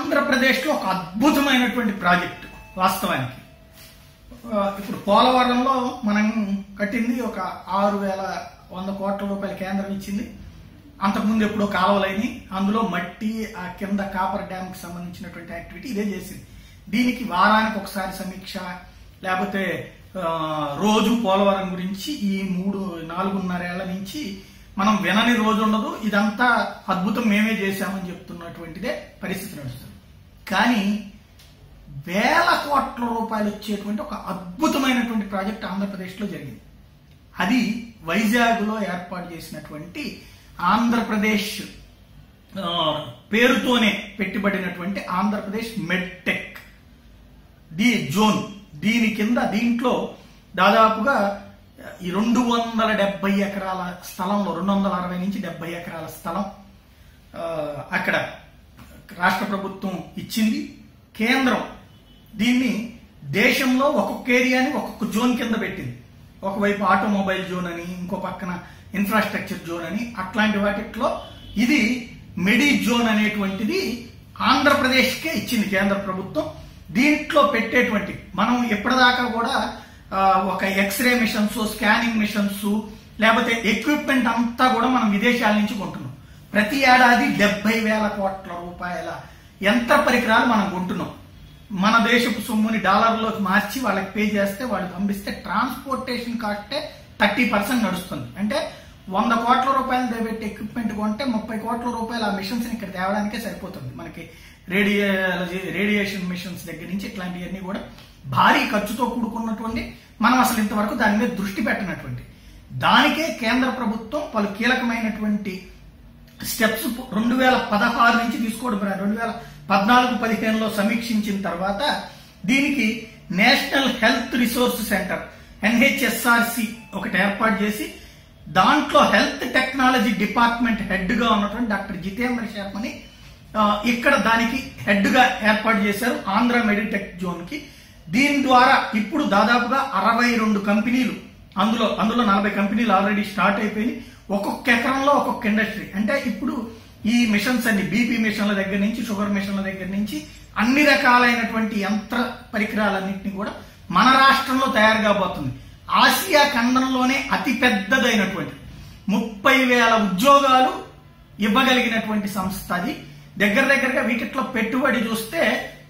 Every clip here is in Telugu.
ఆంధ్రప్రదేశ్లో ఒక అద్భుతమైనటువంటి ప్రాజెక్టు వాస్తవానికి ఆ, ఇప్పుడు పోలవరంలో మనం కట్టింది ఒక ఆరు వేల వంద కోట్ల రూపాయల కేంద్రం ఇచ్చింది అంతకుముందు ఎప్పుడో కాలువలైన అందులో మట్టి ఆ కింద కాపర్ డ్యామ్ కి సంబంధించినటువంటి యాక్టివిటీ ఇదే చేసింది దీనికి వారానికి ఒకసారి సమీక్ష లేకపోతే ఆ, రోజు పోలవరం గురించి ఈ మూడు నాలుగున్నరేళ్ల నుంచి మనం వినని రోజు ఉండదు ఇదంతా అద్భుతం మేమే చేశామని చెప్తున్నటువంటిదే పరిస్థితి నడుస్తుంది కానీ వేల కోట్ల రూపాయలు వచ్చేటువంటి ఒక అద్భుతమైనటువంటి ప్రాజెక్ట్ ఆంధ్రప్రదేశ్లో జరిగింది అది వైజాగ్లో ఏర్పాటు చేసినటువంటి ఆంధ్రప్రదేశ్ ఆ, పేరుతోనే పెట్టుబడినటువంటి ఆంధ్రప్రదేశ్ మెడ్టెక్ ది జోన్ దీని కింద దీంట్లో దాదాపుగా ఈ రెండు వందల డెబ్బై ఎకరాల స్థలంలో రెండు వందల అరవై నుంచి డెబ్బై ఎకరాల స్థలం ఆ, అక్కడ రాష్ట్ర ప్రభుత్వం ఇచ్చింది కేంద్రం దీన్ని దేశంలో ఒక్కొక్క ఏరియాని ఒక్కొక్క జోన్ కింద పెట్టింది ఒకవైపు ఆటోమొబైల్ జోన్ అని ఇంకో పక్కన ఇన్ఫ్రాస్ట్రక్చర్ జోన్ అని అట్లాంటి వాటిలో ఇది మెడి జోన్ అనేటువంటిది ఆంధ్రప్రదేశ్కే ఇచ్చింది కేంద్ర ప్రభుత్వం దీంట్లో పెట్టేటువంటి మనం ఎప్పటిదాకా కూడా ఆ, ఒక ఎక్స్రే మిషన్స్ స్కానింగ్ మిషన్స్ లేకపోతే ఎక్విప్మెంట్ అంతా కూడా మనం విదేశాల నుంచి కొంటున్నాం ప్రతి ఏడాది డెబ్బై వేల కోట్ల రూపాయల యంత్ర పరికరాలు మనం కొంటున్నాం మన దేశపు సొమ్ముని డాలర్లోకి మార్చి వాళ్ళకి పే చేస్తే వాళ్ళు పంపిస్తే ట్రాన్స్పోర్టేషన్ కాస్టే థర్టీ పర్సెంట్ నడుస్తుంది అంటే వంద కోట్ల రూపాయలు దేబెట్టి ఎక్విప్మెంట్ కొంటే ముప్పై కోట్ల రూపాయలు ఆ మిషన్స్ ఇక్కడ తేవడానికే సరిపోతుంది మనకి రేడియాలజీ రేడియేషన్ మిషన్స్ దగ్గర నుంచి ఇట్లాంటివన్నీ కూడా భారీ ఖర్చుతో కూడుకున్నటువంటి మనం అసలు ఇంతవరకు దాని మీద దృష్టి పెట్టినటువంటి దానికే కేంద్ర ప్రభుత్వం పలు కీలకమైనటువంటి స్టెప్స్ రెండు వేల పదహారు నుంచి తీసుకోవడం ప్రారంభం. రెండు వేల పద్నాలుగు పదిహేనులో సమీక్షించిన తర్వాత దీనికి national health resource centre NHSRC ఒకటి ఏర్పాటు చేసి దాంట్లో హెల్త్ టెక్నాలజీ డిపార్ట్మెంట్ హెడ్ గా ఉన్నటువంటి డాక్టర్ జితేంద్ర శర్మని ఆ, ఇక్కడ దానికి హెడ్ గా ఏర్పాటు చేశారు ఆంధ్ర మెడిటెక్ జోన్ కి దీని ద్వారా ఇప్పుడు దాదాపుగా అరవై రెండు కంపెనీలు అందులో అందులో నలభై కంపెనీలు ఆల్రెడీ స్టార్ట్ అయిపోయి ఒక్కొక్క ఎకరంలో ఒక్కొక్క ఇండస్ట్రీ అంటే ఇప్పుడు ఈ మిషన్స్ అన్ని బీపీ మిషన్ల దగ్గర నుంచి షుగర్ మిషన్ల దగ్గర నుంచి అన్ని రకాలైనటువంటి యంత్ర పరికరాలన్నింటినీ కూడా మన రాష్ట్రంలో తయారు కాబోతుంది ఆసియా ఖండంలోనే అతి పెద్దదైనటువంటి ముప్పై వేల ఉద్యోగాలు ఇవ్వగలిగినటువంటి సంస్థ అది దగ్గర దగ్గరగా వీటిట్లో పెట్టుబడి చూస్తే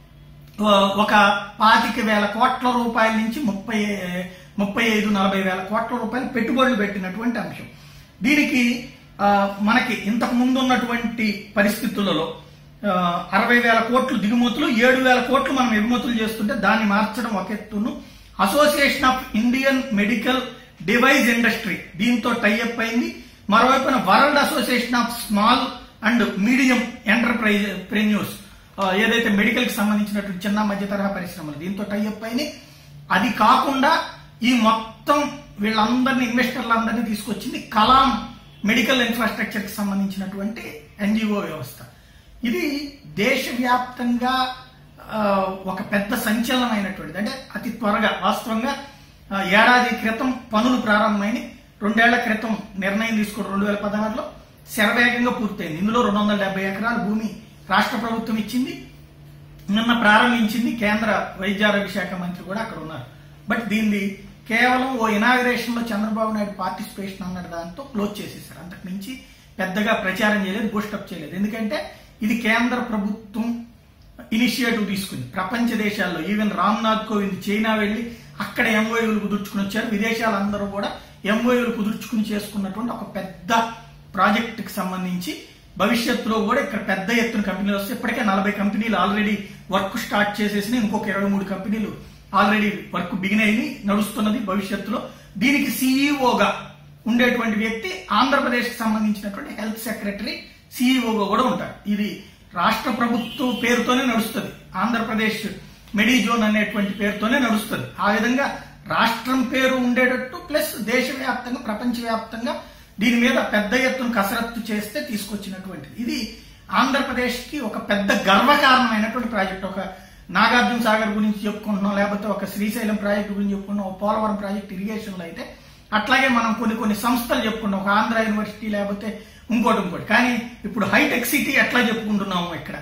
ఆ, ఒక పాతిక వేల కోట్ల రూపాయల నుంచి ముప్పై ముప్పై ఐదు నలభై వేల కోట్ల రూపాయలు పెట్టుబడులు పెట్టినటువంటి అంశం దీనికి ఆ, మనకి ఇంతకు ముందు ఉన్నటువంటి పరిస్థితులలో ఆ, అరవై వేల కోట్లు దిగుమతులు ఏడు వేల కోట్లు మనం ఎగుమతులు చేస్తుంటే దాన్ని మార్చడం ఒక ఎత్తును association of Indian medical device industry దీంతో టైఅప్ అయింది మరోవైపున world association of small and medium entrepreneurs ఏదైతే మెడికల్ కి సంబంధించినటువంటి చిన్న మధ్య తరహా పరిశ్రమలు దీంతో టైఅప్ అయినాయి అది కాకుండా ఈ మొత్తం వీళ్ళందరినీ ఇన్వెస్టర్లందరినీ తీసుకొచ్చింది కలాం మెడికల్ ఇన్ఫ్రాస్ట్రక్చర్ కి సంబంధించినటువంటి ఎన్జిఓ వ్యవస్థ ఇది దేశవ్యాప్తంగా ఆ, ఒక పెద్ద సంచలనమైనటువంటిది అంటే అతి త్వరగా వాస్తవంగా ఆ, ఏడాది క్రితం పనులు ప్రారంభమైనవి రెండేళ్ల క్రితం నిర్ణయం తీసుకోవడం రెండు వేల పదహారులో శరవేగంగా పూర్తయింది ఇందులో రెండు వందల డెబ్బై ఎకరాల భూమి రాష్ట్ర ప్రభుత్వం ఇచ్చింది నిన్న ప్రారంభించింది కేంద్ర వైద్యారోగ్య శాఖ మంత్రి కూడా అక్కడ ఉన్నారు బట్ దీన్ని కేవలం ఓ ఇనాగ్రేషన్ లో చంద్రబాబు నాయుడు పార్టిసిపేషన్ అన్నది దాంతో క్లోజ్ చేసేసారు అంతకు మించి పెద్దగా ప్రచారం చేయలేదు బూస్టప్ చేయలేదు ఎందుకంటే ఇది కేంద్ర ప్రభుత్వం ఇనిషియేటివ్ తీసుకుంది ప్రపంచ దేశాల్లో ఈవెన్ రామ్నాథ్ కోవింద్ చైనా వెళ్లి అక్కడ ఎంఓయూలు కుదుర్చుకుని వచ్చారు విదేశాలందరూ కూడా ఎంఓయూలు కుదుర్చుకుని చేసుకున్నటువంటి ఒక పెద్ద ప్రాజెక్ట్ కి సంబంధించి భవిష్యత్తులో కూడా ఇక్కడ పెద్ద ఎత్తున కంపెనీలు వస్తే ఇప్పటికే నలభై కంపెనీలు ఆల్రెడీ వర్క్ స్టార్ట్ చేసేసి ఇంకొక ఇరవై మూడు కంపెనీలు ఆల్రెడీ వర్క్ బిగిన్ అయింది నడుస్తున్నది భవిష్యత్తులో దీనికి సీఈఓగా ఉండేటువంటి వ్యక్తి ఆంధ్రప్రదేశ్ కి సంబంధించినటువంటి హెల్త్ సెక్రటరీ సీఈఓగా కూడా ఉంటారు ఇది రాష్ట్ర ప్రభుత్వం పేరుతోనే నడుస్తుంది ఆంధ్రప్రదేశ్ మెడిజోన్ అనేటువంటి పేరుతోనే నడుస్తుంది ఆ విధంగా రాష్ట్రం పేరు ఉండేటట్టు ప్లస్ దేశవ్యాప్తంగా ప్రపంచవ్యాప్తంగా దీని మీద పెద్ద ఎత్తున కసరత్తు చేస్తే తీసుకొచ్చినటువంటిది ఇది ఆంధ్రప్రదేశ్ కి ఒక పెద్ద గర్వకారణమైనటువంటి ప్రాజెక్ట్ ఒక నాగార్జున సాగర్ గురించి చెప్పుకుంటున్నాం లేకపోతే ఒక శ్రీశైలం ప్రాజెక్ట్ గురించి చెప్పుకున్నాం ఒక పోలవరం ప్రాజెక్ట్ ఇరిగేషన్ లో అయితే అట్లాగే మనం కొన్ని కొన్ని సంస్థలు చెప్పుకున్నాం ఒక ఆంధ్ర యూనివర్సిటీ లేకపోతే ఇంకోటి ఇంకోటి కానీ ఇప్పుడు హైటెక్ సిటీ ఎట్లా చెప్పుకుంటున్నాము ఇక్కడ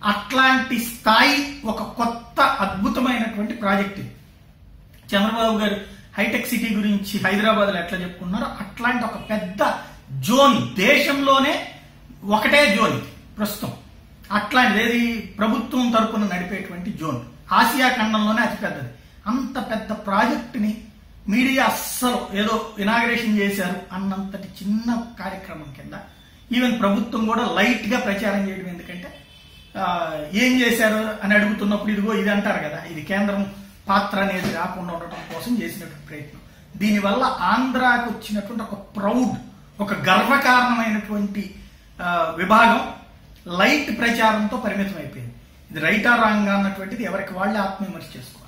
అట్లాంటి స్థాయి ఒక కొత్త అద్భుతమైనటువంటి ప్రాజెక్ట్ ఇది చంద్రబాబు గారు హైటెక్ సిటీ గురించి హైదరాబాద్ లో ఎట్లా చెప్పుకున్నారో అట్లాంటి ఒక పెద్ద జోన్ దేశంలోనే ఒకటే జోన్ ఇది ప్రస్తుతం అట్లాంటిది ఏది ప్రభుత్వం తరపున నడిపేటువంటి జోన్ ఆసియా ఖండంలోనే అతిపెద్దది అంత పెద్ద ప్రాజెక్టుని మీడియా అస్సలు ఏదో ఇనాగ్రేషన్ చేశారు అన్నంతటి చిన్న కార్యక్రమం కింద ఈవెన్ ప్రభుత్వం కూడా లైట్ గా ప్రచారం చేయడం ఎందుకంటే ఆ, ఏం చేశారు అని అడుగుతున్నప్పుడు ఇదిగో ఇది అంటారు కదా ఇది కేంద్రం పాత్ర అనేది రాకుండా ఉండటం కోసం చేసినటువంటి ప్రయత్నం దీనివల్ల ఆంధ్రాకు వచ్చినటువంటి ఒక ప్రౌడ్ ఒక గర్వకారణమైనటువంటి ఆ, విభాగం లైట్ ప్రచారంతో పరిమితం అయిపోయింది ఇది రైటా రాంగ్ అన్నటువంటిది ఎవరికి వాళ్ళే ఆత్మవిమర్శ చేసుకోవాలి